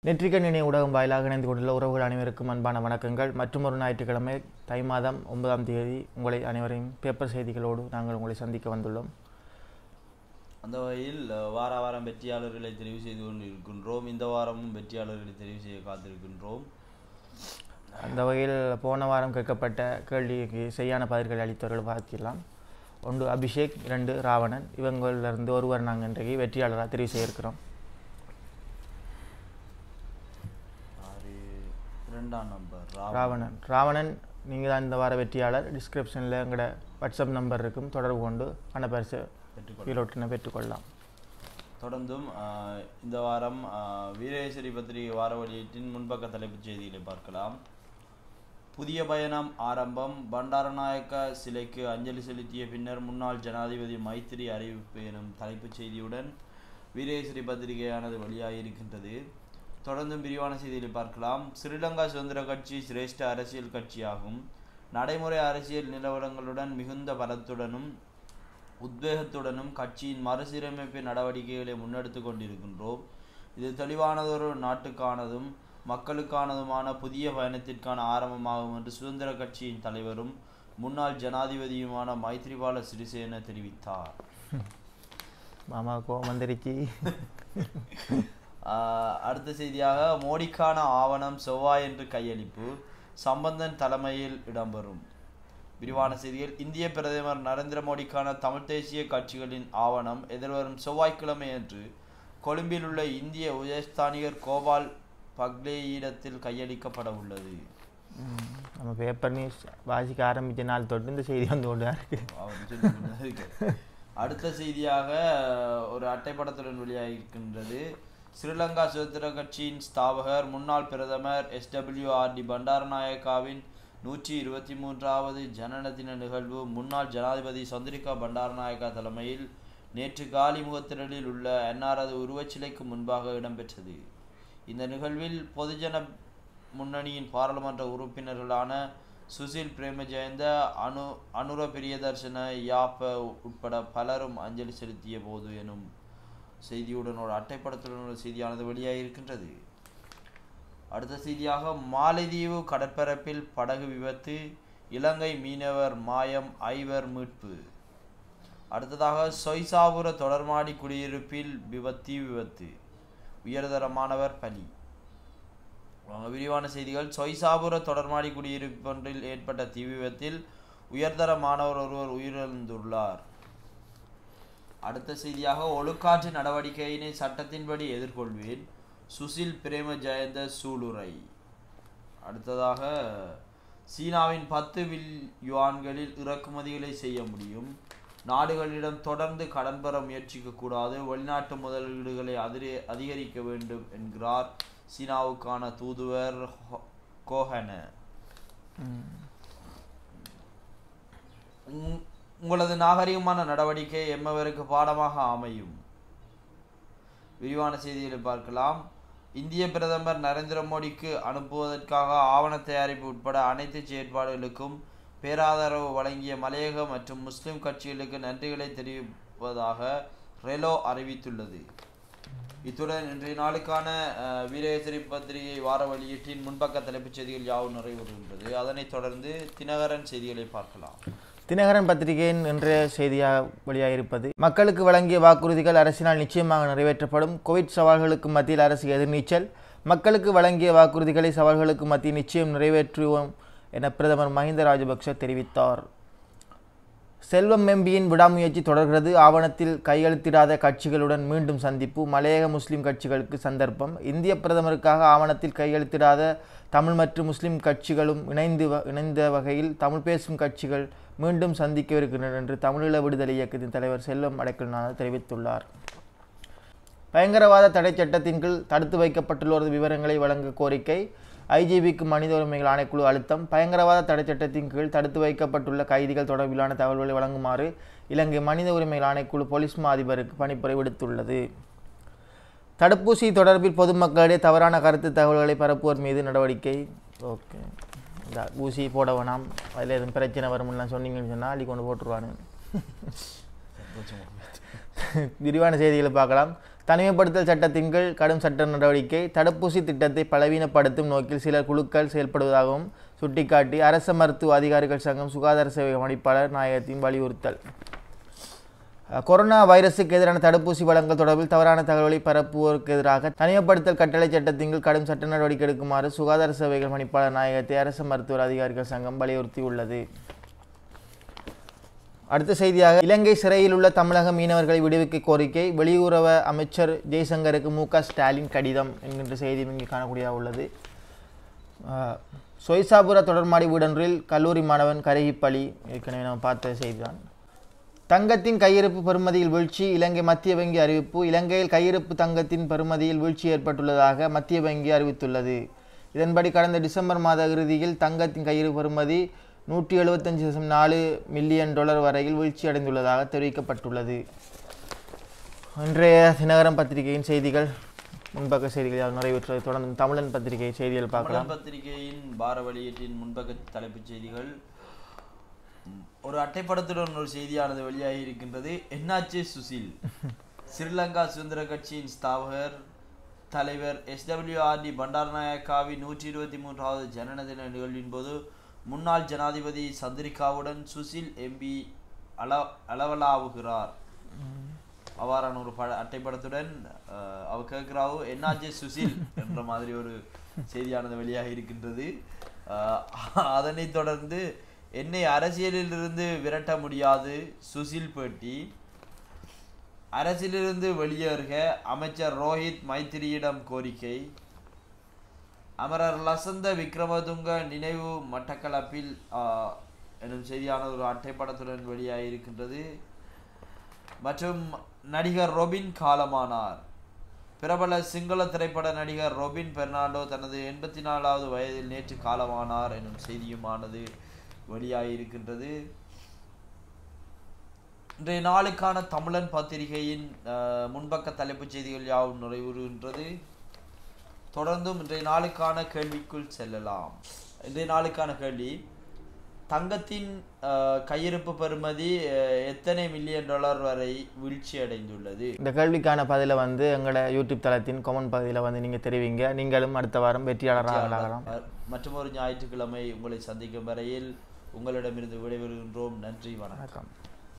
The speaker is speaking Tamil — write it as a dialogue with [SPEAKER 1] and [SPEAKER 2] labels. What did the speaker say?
[SPEAKER 1] நெற்றிக்கண் இணைய ஊடகம் வாயிலாக இணைந்து கொண்டுள்ள உறவுகள் அனைவருக்கும் அன்பான வணக்கங்கள் மற்றும் ஒரு ஞாயிற்றுக்கிழமை தை மாதம் ஒன்பதாம் தேதி உங்களை அனைவரையும் பேப்பர் செய்திகளோடு நாங்கள் உங்களை சந்திக்க வந்துள்ளோம்
[SPEAKER 2] அந்த வகையில் அஹ், வார வாரம் வெற்றியாளர்களை தெரிவு செய்து கொண்டு இருக்கின்றோம் இந்த வாரமும் வெற்றியாளர்களை தெரிவு செய்ய காத்திருக்கின்றோம்
[SPEAKER 1] அந்த வகையில் போன வாரம் கேட்கப்பட்ட கேள்விக்கு சரியான பதில்களை அளித்தவர்கள் பார்க்கலாம் ஒன்று அபிஷேக் இரண்டு ராவணன் இவங்களிலிருந்து ஒருவர் நாங்கள் இன்றைக்கு வெற்றியாளராக தெரிவு செய்திருக்கிறோம்
[SPEAKER 2] ஆறு இரண்டாம் நம்பர்
[SPEAKER 1] ராவணன் ராவணன் நீங்கள் தான் இந்த வார வெற்றியாளர் டிஸ்கிரிப்ஷனில் எங்களோட வாட்ஸ்அப் நம்பர் இருக்கும் தொடர்பு கொண்டு பணப்பரிசு
[SPEAKER 2] பெற்றுக்கொள்ள
[SPEAKER 1] கீழோட்டினை பெற்றுக்கொள்ளலாம்
[SPEAKER 2] தொடர்ந்தும் அஹ், இந்த வாரம் அஹ், வீரேஸ்வரி பத்திரிகை வார வெளியீட்டின் முன்பக்க தலைப்புச் செய்திகளை பார்க்கலாம் புதிய பயணம் ஆரம்பம் பண்டாரநாயக்க சிலைக்கு அஞ்சலி செலுத்திய பின்னர் முன்னாள் ஜனாதிபதி மைத்திரி அறிவிப்பு எனும் தலைப்புச் செய்தியுடன் வீரேஸ்வரி பத்திரிகையானது வெளியாகியிருக்கின்றது தொடர்ந்தும் விரிவான செய்திகளை பார்க்கலாம் ஸ்ரீலங்கா சுதந்திர கட்சி சிரேஷ்ட அரசியல் கட்சியாகும் நடைமுறை அரசியல் நிலவரங்களுடன் மிகுந்த பலத்துடனும் உத்வேகத்துடனும் கட்சியின் மறுசீரமைப்பு நடவடிக்கைகளை முன்னெடுத்து கொண்டிருக்கின்றோம் இது தெளிவானதொரு நாட்டுக்கானதும் மக்களுக்கானதுமான புதிய பயணத்திற்கான ஆரம்பமாகும் என்று சுதந்திர கட்சியின் தலைவரும் முன்னாள் ஜனாதிபதியுமான மைத்ரிபால சிறிசேன தெரிவித்தார்
[SPEAKER 1] மாமா கோவம் வந்துருச்சு
[SPEAKER 2] ஆஹ் அடுத்த செய்தியாக மோடிக்கான ஆவணம் செவ்வாய் என்று கையளிப்பு சம்பந்தன் தலைமையில் இடம்பெறும் விரிவான செய்திகள் இந்திய பிரதமர் நரேந்திர மோடிக்கான தமிழ் தேசிய கட்சிகளின் ஆவணம் எதிர்வரும் செவ்வாய்க்கிழமை அன்று கொழும்பில் உள்ள இந்திய உயர்ஸ்தானிகர் கோபால் பக்லேயிடத்தில் கையளிக்கப்பட உள்ளது
[SPEAKER 1] ம், நம்ம பேப்பர் நியூஸ் வாசிக்க ஆரம்பித்த நாள் தொட்டு இந்த செய்தி வந்து கொண்டு தான் இருக்கு
[SPEAKER 2] அவர் சொல்லி கொண்டுதான் இருக்கார். அடுத்த செய்தியாக ஒரு அட்டைப்படத்துடன் வெளியாகியிருக்கின்றது ஸ்ரீலங்கா சுதந்திர கட்சியின் ஸ்தாபகர் முன்னாள் பிரதமர் எஸ்டபிள்யூஆர்டி பண்டாரநாயக்காவின் நூற்றி இருபத்தி மூன்றாவது ஜனன தின நிகழ்வு முன்னாள் ஜனாதிபதி சந்திரிகா பண்டாரநாயக்கா தலைமையில் நேற்று காலி முகத்திடலில் உள்ள என்ஆரது உருவச்சிலைக்கு முன்பாக இடம்பெற்றது இந்த நிகழ்வில் பொதுஜன முன்னணியின் பாராளுமன்ற உறுப்பினர்களான சுசில் பிரேமஜெயந்த அனு அனுர பிரியதர்சன யாப்ப உட்பட பலரும் அஞ்சலி செலுத்திய போது எனும் செய்தியுடன் ஒரு அட்டைப்படத்துடன் ஒரு செய்தியானது வெளியாகியிருக்கின்றது அடுத்த செய்தியாக மாலைதீவு கடற்பரப்பில் படகு விபத்து இலங்கை மீனவர் மாயம் ஐவர் மீட்பு அடுத்ததாக சொய்சாபுர தொடர்மாடி குடியிருப்பில் விபத்தி விபத்து உயர்தரமானவர் பலி வாங்க, விரிவான செய்திகள் சொய்சாபுர தொடர்மாடி குடியிருப்பொன்றில் ஏற்பட்ட தீ விபத்தில் உயர்தர மாணவர் ஒருவர் உயிரிழந்துள்ளார் அடுத்த செய்தியாக ஒழுக்காற்று நடவடிக்கையினை சட்டத்தின்படி எதிர்கொள்வேன் சுசில் பிரேம ஜெயந்த சூளுரை அடுத்ததாக சீனாவின் பத்து வில் யுவான்களில் இறக்குமதிகளை செய்ய முடியும் நாடுகளிடம் தொடர்ந்து கடன் பெற முயற்சிக்க கூடாது வெளிநாட்டு முதலீடுகளை அதிரி அதிகரிக்க வேண்டும் என்கிறார் சீனாவுக்கான தூதுவர் ஹொ- கோஹன உங்- உங்களது நாகரிகமான நடவடிக்கை எம்மவருக்கு பாடமாக அமையும் விரிவான செய்திகளை பார்க்கலாம் இந்திய பிரதமர் நரேந்திர மோடிக்கு அனுப்புவதற்காக ஆவண தயாரிப்பு உட்பட அனைத்து செயற்பாடுகளுக்கும் பேராதரவு வழங்கிய மலையக மற்றும் முஸ்லிம் கட்சிகளுக்கு நன்றிகளை தெரிவிப்பதாக ரெலோ அறிவித்துள்ளது இத்துடன் இன்றைய நாளுக்கான அஹ், வீரேசரி பத்திரிகை வார வெளியீட்டின் முன்பக்க தலைப்புச் செய்திகள் யாவும் நிறைவுறுகின்றது அதனைத் தொடர்ந்து தினகரன் செய்திகளை பார்க்கலாம்
[SPEAKER 1] தினகரன் பத்திரிகையின் இன்றைய செய்தியாக வெளியாகியிருப்பது மக்களுக்கு வழங்கிய வாக்குறுதிகள் அரசினால் நிச்சயமாக நிறைவேற்றப்படும் கோவிட் சவால்களுக்கு மத்தியில் அரசு எதிர்நீச்சல் மக்களுக்கு வழங்கிய வாக்குறுதிகளை சவால்களுக்கு மத்தியில் நிச்சயம் நிறைவேற்றுவோம் என பிரதமர் மஹிந்த ராஜபக்ஷ தெரிவித்தார் செல்வம் எம்பியின் விடாமுயற்சி தொடர்கிறது ஆவணத்தில் கையெழுத்திடாத கட்சிகளுடன் மீண்டும் சந்திப்பு மலையக முஸ்லிம் கட்சிகளுக்கு சந்தர்ப்பம் இந்திய பிரதமருக்காக ஆவணத்தில் கையெழுத்திடாத தமிழ் மற்றும் முஸ்லிம் கட்சிகளும் இணைந்து வ- இணைந்த வகையில் தமிழ் பேசும் கட்சிகள் மீண்டும் சந்திக்கவிருக்கின்றனர் என்று தமிழீழ விடுதலை இயக்கத்தின் தலைவர் செல்வம் அடைக்கல்நாதர் தெரிவித்துள்ளார் பயங்கரவாத தடை சட்டத்தின் கீழ் தடுத்து வைக்கப்பட்டுள்ளோரது விவரங்களை வழங்க கோரிக்கை ஐஜிபிக்கு மனித உரிமைகள் ஆணைக்குழு அழுத்தம் பயங்கரவாத தடை சட்டத்தின் கீழ் தடுத்து வைக்கப்பட்டுள்ள கைதிகள் தொடர்பிலான தகவல்களை வழங்குமாறு இலங்கை மனித உரிமைகள் ஆணைக்குழு பொலிஸ் மா அதிபருக்கு பணிப்புரை விடுத்துள்ளது தடுப்பூசி தொடர்பில் பொதுமக்களிடையே தவறான கருத்து தகவல்களை பரப்புவோர் மீது நடவடிக்கை ஓகே இந்த ஊசி போட வேணாம் அதில் எதுவும் பிரச்சனை வரும்லாம் சொன்னீங்கன்னு சொன்னால் அள்ளி கொண்டு போட்டுருவானு விரிவான செய்திகளை பார்க்கலாம் தனிமைப்படுத்தல் சட்டத்தின் கீழ் கடும் சட்ட நடவடிக்கை தடுப்பூசி திட்டத்தை பலவீனப்படுத்தும் நோக்கில் சில குழுக்கள் செயல்படுவதாகவும் சுட்டிக்காட்டி அரச மருத்துவ அதிகாரிகள் சங்கம் சுகாதார சேவை பணிப்பாளர் நாயகத்தின் வலியுறுத்தல் அஹ், கொரோனா வைரஸுக்கு எதிரான தடுப்பூசி வழங்கல் தொடர்பில் தவறான தகவலை பரப்புவோருக்கு எதிராக தனிமைப்படுத்தல் கட்டளை சட்டத்தின் கீழ் கடும் சட்ட நடவடிக்கை எடுக்குமாறு சுகாதார சேவைகள் பணிப்பாளர் நாயகத்தை அரசு மருத்துவ அதிகாரிகள் சங்கம் வலியுறுத்தியுள்ளது அடுத்த செய்தியாக இலங்கை சிறையில் உள்ள தமிழக மீனவர்களை விடுவிக்க கோரிக்கை வெளியுறவு அமைச்சர் ஜெய்சங்கருக்கு மு க ஸ்டாலின் கடிதம் என்கின்ற செய்தி இங்கே காணக்கூடியதாக உள்ளது அஹ், சொய்சாபுர தொடர்மாடி வீடொன்றில் கல்லூரி மாணவன் கருகி பலி ஏற்கனவே நாம் பார்த்த செய்திதான் தங்கத்தின் கையிருப்பு பெறுமதியில் வீழ்ச்சி இலங்கை மத்திய வங்கி அறிவிப்பு இலங்கையில் கையிருப்பு தங்கத்தின் பெறுமதியில் வீழ்ச்சி ஏற்பட்டுள்ளதாக மத்திய வங்கி அறிவித்துள்ளது இதன்படி கடந்த டிசம்பர் மாத இறுதியில் தங்கத்தின் கையிருப்பு பெறுமதி நூற்றி எழுபத்தஞ்சு தசம் நாலு மில்லியன் டாலர் வரையில் வீழ்ச்சி அடைந்துள்ளதாக தெரிவிக்கப்பட்டுள்ளது இன்றைய தினகரன் பத்திரிகையின் செய்திகள் முன்பக்க செய்திகள் நிறைவேற்றுவதை தொடர்ந்து தமிழன் பத்திரிகை செய்திகள் பார்க்கலாம்
[SPEAKER 2] தமிழன் பத்திரிகையின் வார வெளியீட்டின் முன்பக்க தலைப்புச் செய்திகள் ம், ஒரு அட்டைப்படத்துடன் ஒரு செய்தியானது வெளியாகி இருக்கின்றது என்னாச்சு சுசில் ஸ்ரீலங்கா சுதந்திர கட்சியின் ஸ்தாபகர் தலைவர் எஸ்டபிள்யூஆர்டி பண்டாரநாயக்காவின் நூற்றி இருபத்தி மூன்றாவது ஜனன தின நிகழ்வின் போது முன்னாள் ஜனாதிபதி சந்திரிகாவுடன் சுசில் எம்பி அள அளவலாவுகிறார் அவ்வாறான ஒரு பட அட்டைப்படத்துடன் அஹ், அவ கேட்கிறாவோ என்னாச்சு சுசில் என்ற மாதிரி ஒரு செய்தியானது வெளியாக இருக்கின்றது அஹ், அதனைத் தொடர்ந்து என்னை அரசியலிலிருந்து விரட்ட முடியாது சுசில் பேட்டி அரசியலிருந்து வெளியேறுக அமைச்சர் ரோஹித் மைத்திரியிடம் கோரிக்கை அமரர் லசந்த விக்ரமதுங்க நினைவு மட்டக்களப்பில் ஆஹ், எனும் செய்தியான ஒரு அட்டைப்படத்துடன் வெளியாகி இருக்கின்றது மற்றும் நடிகர் ரொபின் காலமானார் பிரபல சிங்கள திரைப்பட நடிகர் ரொபின் பெர்னாண்டோ தனது எண்பத்தி நாலாவது வயதில் நேற்று காலமானார் எனும் செய்தியுமானது வெளியாகி இருக்கின்றது இன்றைய நாளுக்கான தமிழன் பத்திரிகையின் அஹ், முன்பக்க தலைப்புச் செய்திகள் யாவும் நிறைவுறுகின்றது தொடர்ந்தும் இன்றைய நாளுக்கான கேள்விக்குள் செல்லலாம் இன்றைய நாளுக்கான கேள்வி தங்கத்தின் அஹ், கையிருப்பு பெறுமதி அஹ், எத்தனை மில்லியன் டாலர் வரை வீழ்ச்சி அடைந்துள்ளது
[SPEAKER 1] இந்த கேள்விக்கான பதிலை வந்து எங்களோட யூடியூப் தளத்தின் கமெண்ட் பகுதியில் வந்து நீங்கள் தெரிவிங்க நீங்களும் அடுத்த வாரம் வெற்றியாளராக ஆகலாம்
[SPEAKER 2] மற்றும் ஒரு ஞாயிற்றுக்கிழமை உங்களை சந்திக்கும் வரையில் உங்களிடமிருந்து விடைபெறுகின்றோம் நன்றி வணக்கம்
[SPEAKER 1] வணக்கம்